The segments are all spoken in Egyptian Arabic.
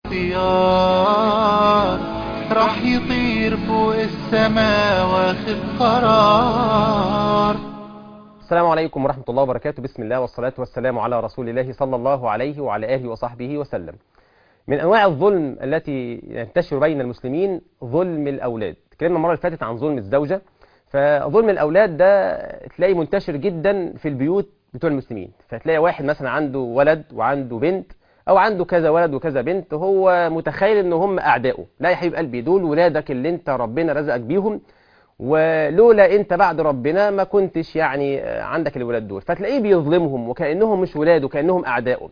اختيار راح يطير فوق السما واخد قرار السلام عليكم ورحمة الله وبركاته بسم الله والصلاة والسلام على رسول الله صلى الله عليه وعلى آله وصحبه وسلم من أنواع الظلم التي ينتشر بين المسلمين ظلم الأولاد اتكلمنا المرة اللي فاتت عن ظلم الزوجة فظلم الأولاد ده تلاقي منتشر جدا في البيوت بتوع المسلمين فتلاقي واحد مثلا عنده ولد وعنده بنت أو عنده كذا ولد وكذا بنت هو متخيل إن هم أعدائه لا يا حبيب قلبي دول ولادك اللي أنت ربنا رزقك بيهم ولولا انت بعد ربنا ما كنتش يعني عندك الولاد دول فتلاقيه بيظلمهم وكأنهم مش ولاده وكأنهم أعدائه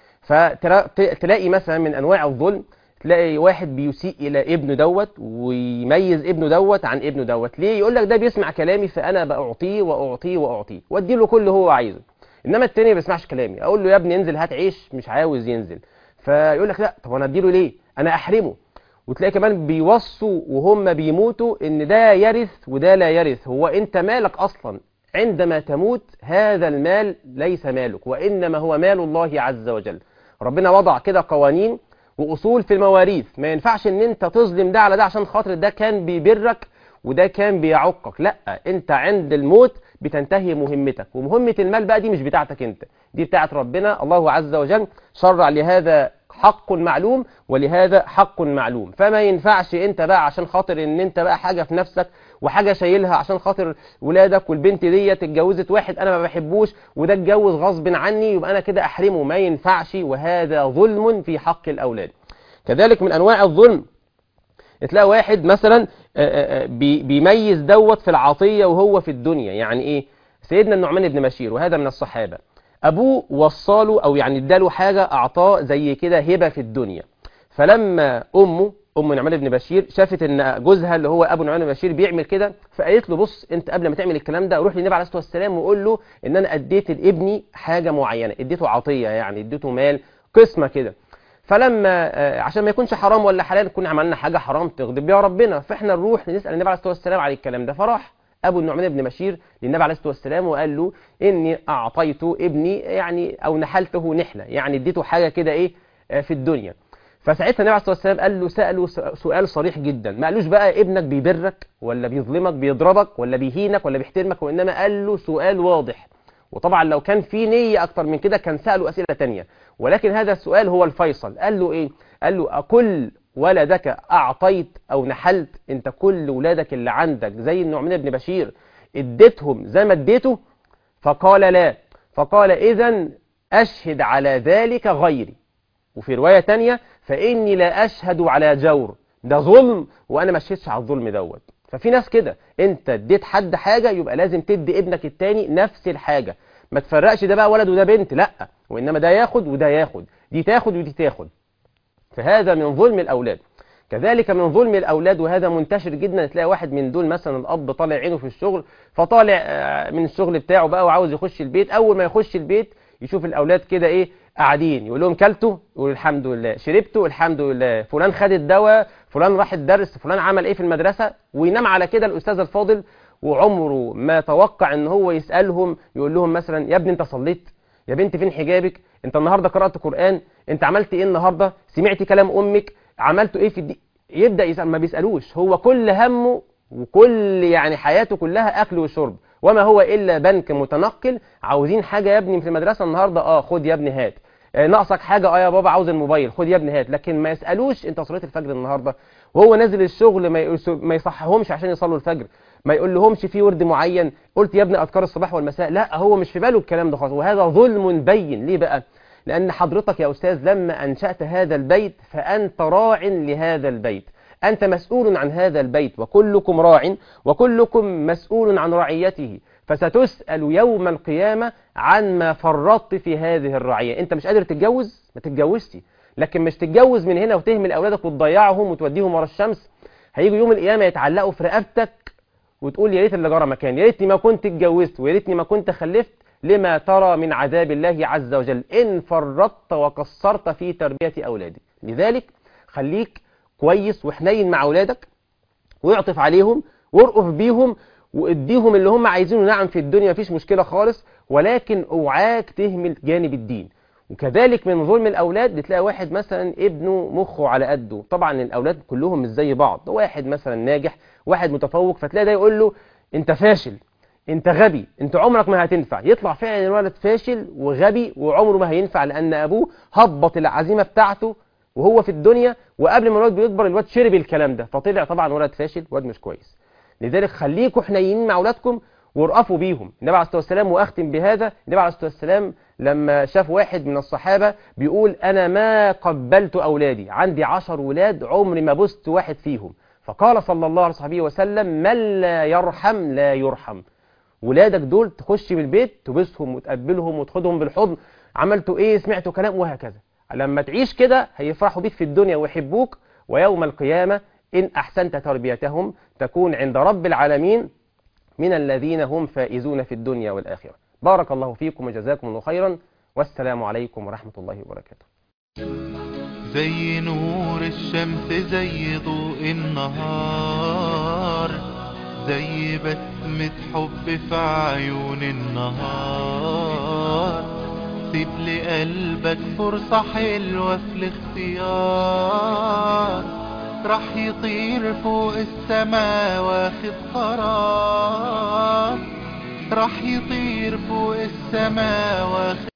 فتلاقي مثلا من أنواع الظلم تلاقي واحد بيسيء إلى ابنه دوت ويميز ابنه دوت عن ابنه دوت ليه يقول لك ده بيسمع كلامي فأنا بأعطيه وأعطيه وأعطيه وأدي له كل هو عايزه إنما التاني ما بيسمعش كلامي أقول له يا ابني انزل هات عيش مش عاوز ينزل فيقول لك لا طب أنا أديله ليه أنا أحرمه وتلاقي كمان بيوصوا وهم بيموتوا ان ده يرث وده لا يرث هو انت مالك اصلا عندما تموت هذا المال ليس مالك وانما هو مال الله عز وجل ربنا وضع كده قوانين واصول في المواريث ما ينفعش ان انت تظلم ده على ده عشان خاطر ده كان بيبرك وده كان بيعقك لا انت عند الموت بتنتهي مهمتك ومهمة المال بقى دي مش بتاعتك انت دي بتاعت ربنا الله عز وجل شرع لهذا حق معلوم ولهذا حق معلوم فما ينفعش انت بقى عشان خاطر ان انت بقى حاجة في نفسك وحاجة شايلها عشان خاطر ولادك والبنت ديت اتجوزت واحد انا ما بحبوش وده اتجوز غصب عني يبقى انا كده احرمه ما ينفعش وهذا ظلم في حق الاولاد كذلك من انواع الظلم تلاقي واحد مثلا بيميز دوت في العطية وهو في الدنيا يعني ايه سيدنا النعمان بن بشير وهذا من الصحابة ابوه وصاله او يعني اداله حاجة اعطاه زي كده هبة في الدنيا فلما امه ام نعمان بن بشير شافت ان جوزها اللي هو ابو نعمان بن بشير بيعمل كده فقالت له بص انت قبل ما تعمل الكلام ده روح للنبي عليه الصلاه والسلام وقول له ان انا اديت لابني حاجه معينه اديته عطيه يعني اديته مال قسمه كده فلما عشان ما يكونش حرام ولا حلال نكون عملنا حاجه حرام تغضب بيها ربنا فاحنا نروح نسال النبي عليه الصلاه والسلام على الكلام ده فراح ابو النعمان بن بشير للنبي عليه الصلاه والسلام وقال له اني اعطيت ابني يعني او نحلته نحله يعني اديته حاجه كده ايه في الدنيا فساعتها النبي عليه الصلاه والسلام قال له ساله سؤال صريح جدا ما قالوش بقى ابنك بيبرك ولا بيظلمك بيضربك ولا بيهينك ولا بيحترمك وانما قال له سؤال واضح وطبعا لو كان في نيه اكتر من كده كان ساله اسئله تانية ولكن هذا السؤال هو الفيصل قال له ايه قال له اكل ولدك أعطيت أو نحلت أنت كل ولادك اللي عندك زي النعمان بن بشير اديتهم زي ما اديته فقال لا فقال إذا أشهد على ذلك غيري وفي رواية تانية فإني لا أشهد على جور ده ظلم وأنا ما اشهدش على الظلم دوت ففي ناس كده انت اديت حد حاجة يبقى لازم تدي ابنك التاني نفس الحاجة ما تفرقش ده بقى ولد وده بنت لا وإنما ده ياخد وده ياخد دي تاخد ودي تاخد فهذا من ظلم الأولاد كذلك من ظلم الأولاد وهذا منتشر جدا تلاقي واحد من دول مثلا الأب طالع عينه في الشغل فطالع من الشغل بتاعه بقى وعاوز يخش البيت أول ما يخش البيت يشوف الأولاد كده إيه قاعدين يقول لهم كلتوا يقول الحمد لله شربتوا الحمد لله فلان خد الدواء فلان راح الدرس فلان عمل إيه في المدرسة وينام على كده الأستاذ الفاضل وعمره ما توقع ان هو يسألهم يقول لهم مثلا يا ابني انت صليت يا بنت فين حجابك انت النهاردة قرأت قرآن انت عملت ايه النهاردة سمعت كلام امك عملتوا ايه في الدي يبدأ يسأل ما بيسألوش هو كل همه وكل يعني حياته كلها اكل وشرب وما هو الا بنك متنقل عاوزين حاجة يا ابني في المدرسة النهاردة اه خد يا ابني هات آه ناقصك حاجة اه يا بابا عاوز الموبايل خد يا ابني هات لكن ما يسألوش انت صليت الفجر النهاردة وهو نازل الشغل ما ما يصحهمش عشان يصلوا الفجر ما يقول لهمش في ورد معين قلت يا ابني اذكار الصباح والمساء لا هو مش في باله الكلام ده خالص وهذا ظلم بين ليه بقى لأن حضرتك يا أستاذ لما أنشأت هذا البيت فأنت راع لهذا البيت أنت مسؤول عن هذا البيت وكلكم راع وكلكم مسؤول عن رعيته فستسأل يوم القيامة عن ما فرطت في هذه الرعية أنت مش قادر تتجوز ما تتجوزتي لكن مش تتجوز من هنا وتهمل أولادك وتضيعهم وتوديهم ورا الشمس هيجوا يوم القيامة يتعلقوا في رقبتك وتقول يا ريت اللي جرى مكان يا ريتني ما كنت اتجوزت ويا ريتني ما كنت خلفت لما ترى من عذاب الله عز وجل إن فرطت وقصرت في تربية أولادك لذلك خليك كويس وحنين مع أولادك ويعطف عليهم وارقف بيهم واديهم اللي هم عايزينه نعم في الدنيا مفيش مشكلة خالص ولكن اوعاك تهمل جانب الدين وكذلك من ظلم الأولاد بتلاقي واحد مثلا ابنه مخه على قده طبعا الأولاد كلهم مش زي بعض واحد مثلا ناجح واحد متفوق فتلاقي ده يقول له انت فاشل انت غبي انت عمرك ما هتنفع يطلع فعلا الولد فاشل وغبي وعمره ما هينفع لأن أبوه هبط العزيمة بتاعته وهو في الدنيا وقبل ما الولد بيكبر الولد شرب الكلام ده فطلع طبعا ولد فاشل ولد مش كويس لذلك خليكوا حنينين مع اولادكم وارأفوا بيهم النبي عليه الصلاه والسلام واختم بهذا النبي عليه الصلاه والسلام لما شاف واحد من الصحابه بيقول انا ما قبلت اولادي عندي عشر ولاد عمري ما بست واحد فيهم فقال صلى الله عليه وصحبه وسلم من لا يرحم لا يرحم ولادك دول تخش من البيت تبسهم وتقبلهم وتاخدهم بالحضن عملتوا ايه سمعتوا كلام وهكذا لما تعيش كده هيفرحوا بيك في الدنيا ويحبوك ويوم القيامة إن أحسنت تربيتهم تكون عند رب العالمين من الذين هم فائزون في الدنيا والآخرة بارك الله فيكم وجزاكم الله خيرا والسلام عليكم ورحمة الله وبركاته زي نور الشمس زي ضوء النهار زي بسمة حب في عيون النهار سيب لقلبك فرصة حلوة في الاختيار راح يطير فوق السما واخد قرار راح يطير فوق السما واخد